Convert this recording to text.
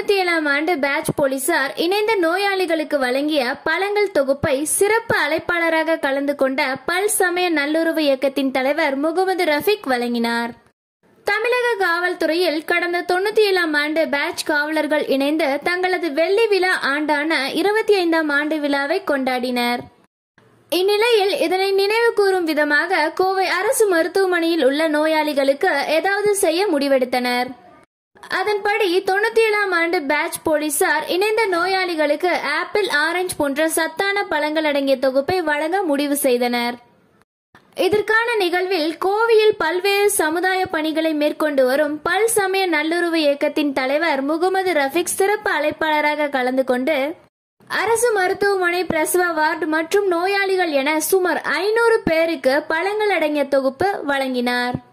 தொண்ணூத்தி ஏழாம் ஆண்டு பேட்ச் போலீசார் இணைந்த நோயாளிகளுக்கு வழங்கிய பழங்கள் தொகுப்பை சிறப்பு அழைப்பாளராக கலந்து கொண்ட பல் சமய நல்லுறவு இயக்கத்தின் தலைவர் முகமது ரஃபீக் வழங்கினார் தமிழக காவல்துறையில் கடந்த தொண்ணூத்தி ஏழாம் ஆண்டு பேட்ச் காவலர்கள் இணைந்து தங்களது வெள்ளி விழா ஆண்டான இருபத்தி ஐந்தாம் ஆண்டு விழாவை கொண்டாடினர் இந்நிலையில் இதனை நினைவு கூறும் விதமாக கோவை அரசு மருத்துவமனையில் உள்ள நோயாளிகளுக்கு ஏதாவது செய்ய முடிவெடுத்தனர் அதன்படி தொண்ணூத்தி ஏழாம் ஆண்டு பேட்ச் போலீசார் இணைந்த நோயாளிகளுக்கு ஆப்பிள் ஆரஞ்சு போன்ற சத்தான பழங்கள் அடங்கிய தொகுப்பை வழங்க முடிவு செய்தனர் இதற்கான நிகழ்வில் கோவையில் பல்வேறு சமுதாய பணிகளை மேற்கொண்டு வரும் பல் சமய நல்லுறவு இயக்கத்தின் தலைவர் முகமது ரஃபிக் சிறப்பு அழைப்பாளராக கலந்து கொண்டு அரசு மருத்துவமனை பிரசவ வார்டு மற்றும் நோயாளிகள் என சுமார் ஐநூறு பேருக்கு பழங்கள் அடங்கிய தொகுப்பு வழங்கினார்